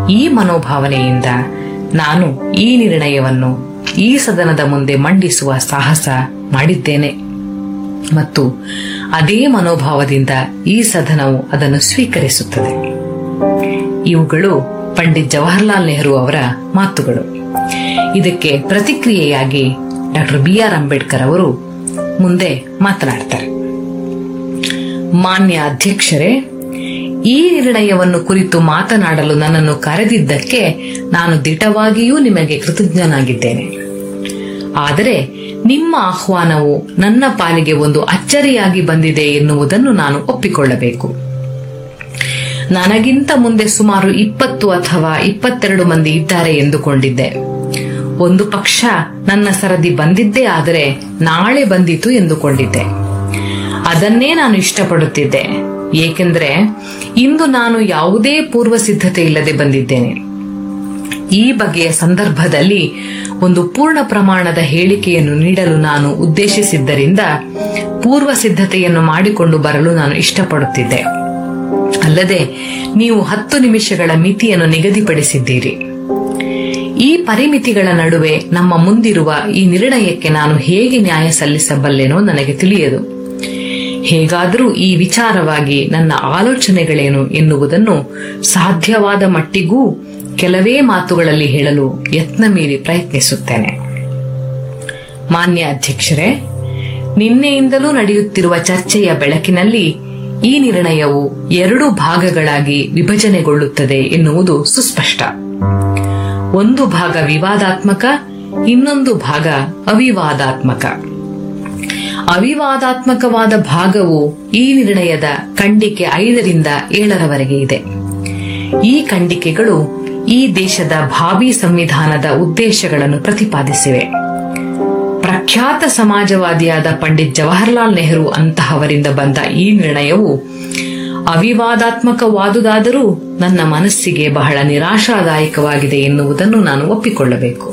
ಈ ಮನೋಭಾವನೆಯಿಂದ ನಾನು ಈ ನಿರ್ಣಯವನ್ನು ಈ ಸದನದ ಮುಂದೆ ಮಂಡಿಸುವ ಸಾಹಸ ಮಾಡಿದ್ದೇನೆ ಮತ್ತು ಅದೇ ಮನೋಭಾವದಿಂದ ಈ ಸದನವು ಅದನ್ನು ಸ್ವೀಕರಿಸುತ್ತದೆ ಇವುಗಳು ಪಂಡಿತ್ ಜವಾಹರ್ಲಾಲ್ ನೆಹರು ಅವರ ಮಾತುಗಳು ಇದಕ್ಕೆ ಪ್ರತಿಕ್ರಿಯೆಯಾಗಿ ಡಾಕ್ಟರ್ ಬಿ ಆರ್ ಅಂಬೇಡ್ಕರ್ ಅವರು ಮುಂದೆ ಮಾತನಾಡ್ತಾರೆ ಮಾನ್ಯ ಅಧ್ಯಕ್ಷರೇ ಈ ನಿರ್ಣಯವನ್ನು ಕುರಿತು ಮಾತನಾಡಲು ನನ್ನನ್ನು ಕರೆದಿದ್ದಕ್ಕೆ ನಾನು ದಿಟವಾಗಿಯೂ ನಿಮಗೆ ಕೃತಜ್ಞನಾಗಿದ್ದೇನೆ ಆದರೆ ನಿಮ್ಮ ಆಹ್ವಾನವು ನನ್ನ ಪಾಲಿಗೆ ಒಂದು ಅಚ್ಚರಿಯಾಗಿ ಬಂದಿದೆ ಎನ್ನುವುದನ್ನು ನಾನು ಒಪ್ಪಿಕೊಳ್ಳಬೇಕು ನನಗಿಂತ ಮುಂದೆ ಸುಮಾರು ಇಪ್ಪತ್ತು ಅಥವಾ ಇಪ್ಪತ್ತೆರಡು ಮಂದಿ ಇದ್ದಾರೆ ಎಂದುಕೊಂಡಿದ್ದೆ ಒಂದು ಪಕ್ಷ ನನ್ನ ಸರದಿ ಬಂದಿದ್ದೇ ಆದರೆ ನಾಳೆ ಬಂದಿತು ಎಂದುಕೊಂಡಿದ್ದೆ ಅದನ್ನೇ ನಾನು ಇಷ್ಟಪಡುತ್ತಿದ್ದೆ ಏಕೆಂದರೆ ಇಂದು ನಾನು ಯಾವುದೇ ಪೂರ್ವ ಸಿದ್ಧತೆ ಇಲ್ಲದೆ ಬಂದಿದ್ದೇನೆ ಈ ಬಗೆಯ ಸಂದರ್ಭದಲ್ಲಿ ಒಂದು ಪೂರ್ಣ ಪ್ರಮಾಣದ ಹೇಳಿಕೆಯನ್ನು ನೀಡಲು ನಾನು ಉದ್ದೇಶಿಸಿದ್ದರಿಂದ ಪೂರ್ವ ಸಿದ್ಧತೆಯನ್ನು ಮಾಡಿಕೊಂಡು ಬರಲು ನಾನು ಇಷ್ಟಪಡುತ್ತಿದ್ದೆ ಅಲ್ಲದೆ ನೀವು ಹತ್ತು ನಿಮಿಷಗಳ ಮಿತಿಯನ್ನು ನಿಗದಿಪಡಿಸಿದ್ದೀರಿ ಈ ಪರಿಮಿತಿಗಳ ನಡುವೆ ನಮ್ಮ ಮುಂದಿರುವ ಈ ನಿರ್ಣಯಕ್ಕೆ ನಾನು ಹೇಗೆ ನ್ಯಾಯ ಸಲ್ಲಿಸಬಲ್ಲೆನೋ ನನಗೆ ತಿಳಿಯದು ಹೇಗಾದರೂ ಈ ವಿಚಾರವಾಗಿ ನನ್ನ ಆಲೋಚನೆಗಳೇನು ಎನ್ನುವುದನ್ನು ಸಾಧ್ಯವಾದ ಮಟ್ಟಿಗೂ ಕೆಲವೇ ಮಾತುಗಳಲ್ಲಿ ಹೇಳಲು ಯತ್ನ ಮೀರಿ ಪ್ರಯತ್ನಿಸುತ್ತೇನೆ ಮಾನ್ಯ ಅಧ್ಯಕ್ಷರೇ ನಿನ್ನೆಯಿಂದಲೂ ನಡೆಯುತ್ತಿರುವ ಚರ್ಚೆಯ ಬೆಳಕಿನಲ್ಲಿ ಈ ನಿರ್ಣಯವು ಎರಡು ಭಾಗಗಳಾಗಿ ವಿಭಜನೆಗೊಳ್ಳುತ್ತದೆ ಎನ್ನುವುದು ಸುಸ್ಪಷ್ಟ ಒಂದು ಭಾಗ ವಿವಾದಾತ್ಮಕ ಇನ್ನೊಂದು ಭಾಗ ಅವಿವಾದಾತ್ಮಕ ಅವಿವಾದಾತ್ಮಕವಾದ ಭಾಗವು ಈ ನಿರ್ಣಯದ ಖಂಡಿಕೆ ಐದರಿಂದ ಏಳರವರೆಗೆ ಇದೆ ಈ ಖಂಡಿಕೆಗಳು ಈ ದೇಶದ ಭಾವಿ ಸಂವಿಧಾನದ ಉದ್ದೇಶಗಳನ್ನು ಪ್ರತಿಪಾದಿಸಿವೆ ಪ್ರಖ್ಯಾತ ಸಮಾಜವಾದಿಯಾದ ಪಂಡಿತ್ ಜವಾಹರ್ಲಾಲ್ ನೆಹರು ಅಂತಹವರಿಂದ ಬಂದ ಈ ನಿರ್ಣಯವು ಅವಿವಾದಾತ್ಮಕವಾದುದಾದರೂ ನನ್ನ ಮನಸ್ಸಿಗೆ ಬಹಳ ನಿರಾಶಾದಾಯಕವಾಗಿದೆ ಎನ್ನುವುದನ್ನು ನಾನು ಒಪ್ಪಿಕೊಳ್ಳಬೇಕು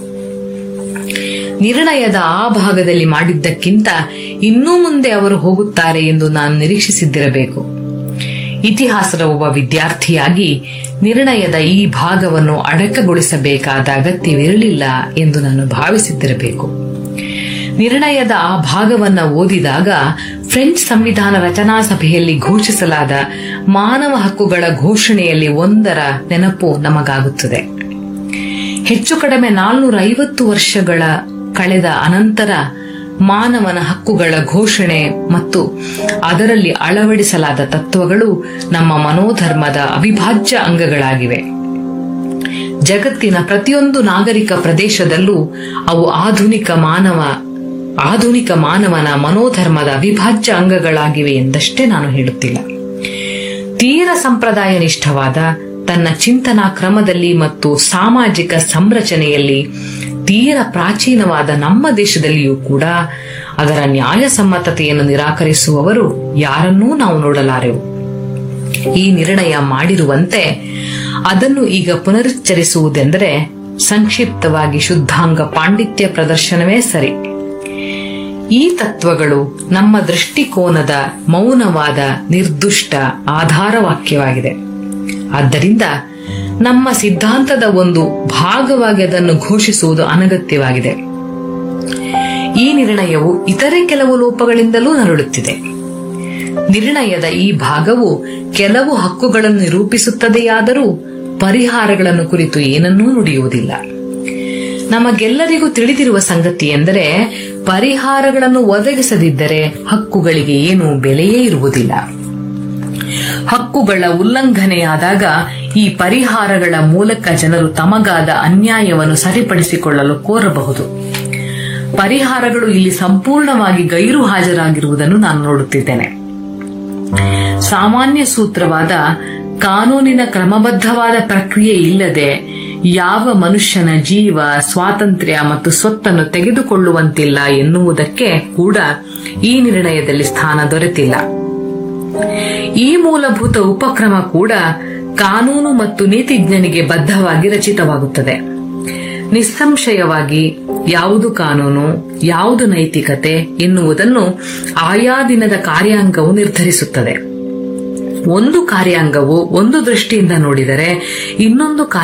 ನಿರ್ಣಯದ ಆ ಭಾಗದಲ್ಲಿ ಮಾಡಿದ್ದಕ್ಕಿಂತ ಇನ್ನೂ ಮುಂದೆ ಅವರು ಹೋಗುತ್ತಾರೆ ಎಂದು ನಾನು ನಿರೀಕ್ಷಿಸಿದ್ದಿರಬೇಕು ಇತಿಹಾಸದ ಒಬ್ಬ ವಿದ್ಯಾರ್ಥಿಯಾಗಿ ನಿರ್ಣಯದ ಈ ಭಾಗವನ್ನು ಅಡಕಗೊಳಿಸಬೇಕಾದ ಅಗತ್ಯವಿರಲಿಲ್ಲ ಎಂದು ನಾನು ಭಾವಿಸಿದ್ದಿರಬೇಕು ನಿರ್ಣಯದ ಆ ಭಾಗವನ್ನ ಓದಿದಾಗ ಫ್ರೆಂಚ್ ಸಂವಿಧಾನ ರಚನಾ ಸಭೆಯಲ್ಲಿ ಘೋಷಿಸಲಾದ ಮಾನವ ಹಕ್ಕುಗಳ ಘೋಷಣೆಯಲ್ಲಿ ಒಂದರ ನೆನಪು ನಮಗಾಗುತ್ತದೆ ಹೆಚ್ಚು ಕಡಿಮೆ ನಾಲ್ನೂರ ಐವತ್ತು ವರ್ಷಗಳ ಕಳೆದ ಅನಂತರ ಮಾನವನ ಹಕ್ಕುಗಳ ಘೋಷಣೆ ಮತ್ತು ಅದರಲ್ಲಿ ಅಳವಡಿಸಲಾದ ತತ್ವಗಳು ನಮ್ಮ ಮನೋಧರ್ಮದ ಅವಿಭಾಜ್ಯ ಅಂಗಗಳಾಗಿವೆ ಜಗತ್ತಿನ ಪ್ರತಿಯೊಂದು ನಾಗರಿಕ ಪ್ರದೇಶದಲ್ಲೂ ಅವು ಆಧುನಿಕ ಮಾನವ ಆಧುನಿಕ ಮಾನವನ ಮನೋಧರ್ಮದ ಅವಿಭಾಜ್ಯ ಅಂಗಗಳಾಗಿವೆ ಎಂದಷ್ಟೇ ನಾನು ಹೇಳುತ್ತಿಲ್ಲ ತೀರ ಸಂಪ್ರದಾಯ ನಿಷ್ಠವಾದ ತನ್ನ ಚಿಂತನಾ ಕ್ರಮದಲ್ಲಿ ಮತ್ತು ಸಾಮಾಜಿಕ ಸಂರಚನೆಯಲ್ಲಿ ತೀರ ಪ್ರಾಚೀನವಾದ ನಮ್ಮ ದೇಶದಲ್ಲಿಯೂ ಕೂಡ ಅದರ ನ್ಯಾಯಸಮ್ಮತತೆಯನ್ನು ನಿರಾಕರಿಸುವವರು ಯಾರನ್ನೂ ನಾವು ನೋಡಲಾರೆವು ಈ ನಿರ್ಣಯ ಮಾಡಿರುವಂತೆ ಅದನ್ನು ಈಗ ಪುನರುಚ್ಚರಿಸುವುದೆಂದರೆ ಸಂಕ್ಷಿಪ್ತವಾಗಿ ಶುದ್ಧಾಂಗ ಪಾಂಡಿತ್ಯ ಪ್ರದರ್ಶನವೇ ಸರಿ ಈ ತತ್ವಗಳು ನಮ್ಮ ದೃಷ್ಟಿಕೋನದ ಮೌನವಾದ ನಿರ್ದುಷ್ಟ ಆಧಾರವಾಕ್ಯವಾಗಿದೆ ಆದ್ದರಿಂದ ನಮ್ಮ ಸಿದ್ಧಾಂತದ ಒಂದು ಭಾಗವಾಗಿ ಅದನ್ನು ಘೋಷಿಸುವುದು ಅನಗತ್ಯವಾಗಿದೆ ಈ ನಿರ್ಣಯವು ಇತರೆ ಕೆಲವು ಲೋಪಗಳಿಂದಲೂ ನರಳುತ್ತಿದೆ ನಿರ್ಣಯದ ಈ ಭಾಗವು ಕೆಲವು ಹಕ್ಕುಗಳನ್ನು ನಿರೂಪಿಸುತ್ತದೆಯಾದರೂ ಪರಿಹಾರಗಳನ್ನು ಕುರಿತು ಏನನ್ನೂ ನುಡಿಯುವುದಿಲ್ಲ ನಮಗೆಲ್ಲರಿಗೂ ತಿಳಿದಿರುವ ಸಂಗತಿ ಎಂದರೆ ಪರಿಹಾರಗಳನ್ನು ಒದಗಿಸದಿದ್ದರೆ ಹಕ್ಕುಗಳಿಗೆ ಏನು ಬೆಲೆಯೇ ಇರುವುದಿಲ್ಲ ಹಕ್ಕುಗಳ ಉಲ್ಲಂಘನೆಯಾದಾಗ ಈ ಪರಿಹಾರಗಳ ಮೂಲಕ ಜನರು ತಮಗಾದ ಅನ್ಯಾಯವನ್ನು ಸರಿಪಡಿಸಿಕೊಳ್ಳಲು ಕೋರಬಹುದು ಪರಿಹಾರಗಳು ಇಲ್ಲಿ ಸಂಪೂರ್ಣವಾಗಿ ಗೈರು ಹಾಜರಾಗಿರುವುದನ್ನು ನಾನು ನೋಡುತ್ತಿದ್ದೇನೆ ಸಾಮಾನ್ಯ ಸೂತ್ರವಾದ ಕಾನೂನಿನ ಕ್ರಮಬದ್ಧವಾದ ಪ್ರಕ್ರಿಯೆ ಇಲ್ಲದೆ ಯಾವ ಮನುಷ್ಯನ ಜೀವ ಸ್ವಾತಂತ್ರ್ಯ ಮತ್ತು ಸ್ವತ್ತನ್ನು ತೆಗೆದುಕೊಳ್ಳುವಂತಿಲ್ಲ ಎನ್ನುವುದಕ್ಕೆ ಕೂಡ ಈ ನಿರ್ಣಯದಲ್ಲಿ ಸ್ಥಾನ ದೊರೆತಿಲ್ಲ ಈ ಮೂಲಭೂತ ಉಪಕ್ರಮ ಕೂಡ ಕಾನೂನು ಮತ್ತು ನೀತಿಜ್ಞನಿಗೆ ಬದ್ಧವಾಗಿ ರಚಿತವಾಗುತ್ತದೆ ನಿಸ್ಸಂಶಯವಾಗಿ ಯಾವುದು ಕಾನೂನು ಯಾವುದು ನೈತಿಕತೆ ಎನ್ನುವುದನ್ನು ಆಯಾ ದಿನದ ಕಾರ್ಯಾಂಗವು ನಿರ್ಧರಿಸುತ್ತದೆ ಒಂದು ಕಾರ್ಯಾಂಗವು ಒಂದು ದೃಷ್ಟಿಯಿಂದ ನೋಡಿದರೆ ಇನ್ನೊಂದು ಕಾರ್ಯ